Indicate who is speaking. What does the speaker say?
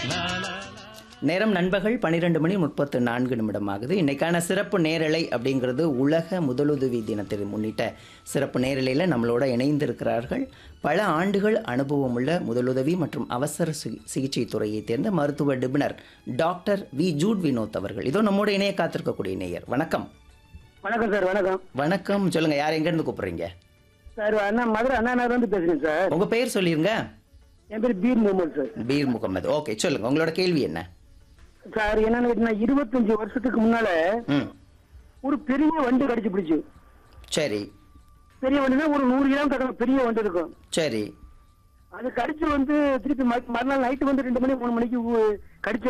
Speaker 1: நேரம் நண்பகல் பன்னிரெண்டு மணி முப்பத்து நான்கு நிமிடம் ஆகுது இன்னைக்கான சிறப்பு நேரலை அப்படிங்கிறது உலக முதலுதவி தினத்தை முன்னிட்ட சிறப்பு நேரலையில் நம்மளோட இணைந்திருக்கிறார்கள் பல ஆண்டுகள் அனுபவமுள்ள முதலுதவி மற்றும் அவசர சி- சிகிச்சை துறையை தேர்ந்த மருத்துவ நிபுணர் டாக்டர் வி ஜூட் வினோத் அவர்கள் இதோ நம்மோட இணைய காத்திருக்கக்கூடிய நேயர் வணக்கம்
Speaker 2: வணக்கம் சார் வணக்கம்
Speaker 1: வணக்கம் சொல்லுங்க யார் எங்கேருந்து கூப்பிடுறீங்க
Speaker 2: சார் அண்ணா மதுரை அண்ணா நகர்ல இருந்து பேசுறேன் சார்
Speaker 1: உங்க பெயர் சொல்லிருங்க
Speaker 2: என் பேர் பீர் முகமது சார்
Speaker 1: பீர் முகமது ஓகே சொல்லுங்க உங்களோட கேள்வி என்ன
Speaker 2: சார் என்னன்னு கேட்டீங்கன்னா இருபத்தஞ்சு வருஷத்துக்கு முன்னால
Speaker 1: ம்
Speaker 2: ஒரு பெரிய வண்டு கடிச்சு பிடிச்சு
Speaker 1: சரி
Speaker 2: பெரிய வண்டுனா ஒரு நூறு கிலோமீட்டர் பெரிய வண்டு இருக்கும்
Speaker 1: சரி
Speaker 2: அது கடிச்சு வந்து திருப்பி மறு- மறுநாள் நைட்டு வந்து ரெண்டு மணி மூணு மணிக்கு ஊ- கடிச்சு